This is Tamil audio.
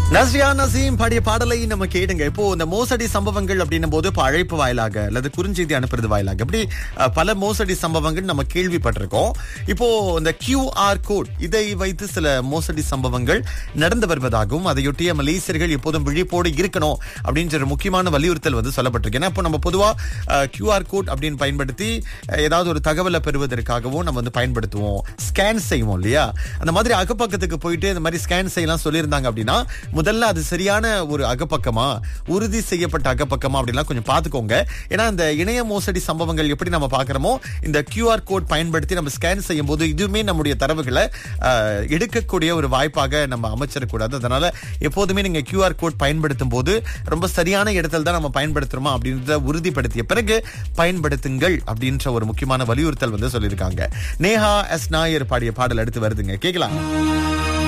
நஸ்ரியா நசீம் பாடிய பாடலை நம்ம கேடுங்க இப்போ இந்த மோசடி சம்பவங்கள் அப்படின்னும் போது இப்போ அழைப்பு வாயிலாக அல்லது குறுஞ்செய்தி அனுப்புறது வாயிலாக இப்படி அஹ், பல மோசடி சம்பவங்கள் நம்ம கேள்விப்பட்டிருக்கோம் இப்போ இந்த கியூஆர் கோட் இதை வைத்து சில மோசடி சம்பவங்கள் நடந்து வருவதாகவும் அதையொட்டிய மலேசியர்கள் எப்போதும் விழிப்போடு இருக்கணும் அப்படின்ற ஒரு முக்கியமான வலியுறுத்தல் வந்து சொல்லப்பட்டிருக்கு ஏன்னா இப்போ நம்ம பொதுவா கியூஆர் கோட் அப்படின்னு பயன்படுத்தி அஹ், ஏதாவது ஒரு தகவலை பெறுவதற்காகவும் நம்ம வந்து பயன்படுத்துவோம் ஸ்கேன் செய்வோம் இல்லையா அந்த மாதிரி அகப்பக்கத்துக்கு போயிட்டு இந்த மாதிரி ஸ்கேன் செய்யலாம் சொல்லியிருந்தாங்க அப்படின்னா முதல்ல அது சரியான ஒரு அகப்பக்கமா உறுதி செய்யப்பட்ட அகப்பக்கமா அப்படிலாம் கொஞ்சம் பார்த்துக்கோங்க ஏன்னா இந்த இணைய மோசடி சம்பவங்கள் எப்படி நம்ம பார்க்கறோமோ இந்த கியூஆர் கோட் பயன்படுத்தி நம்ம ஸ்கேன் செய்யும் போது இதுவுமே நம்முடைய தரவுகளை அஹ், எடுக்கக்கூடிய ஒரு வாய்ப்பாக நம்ம அமைச்சிடக்கூடாது அதனால எப்போதுமே நீங்க கியூஆர் கோட் பயன்படுத்தும் போது ரொம்ப சரியான இடத்துல தான் நம்ம பயன்படுத்துறோமா அப்படின்றத உறுதிப்படுத்திய பிறகு பயன்படுத்துங்கள் அப்படின்ற ஒரு முக்கியமான வலியுறுத்தல் வந்து சொல்லியிருக்காங்க நேஹா எஸ் நாயர் பாடிய பாடல் அடுத்து வருதுங்க கேட்கலாம்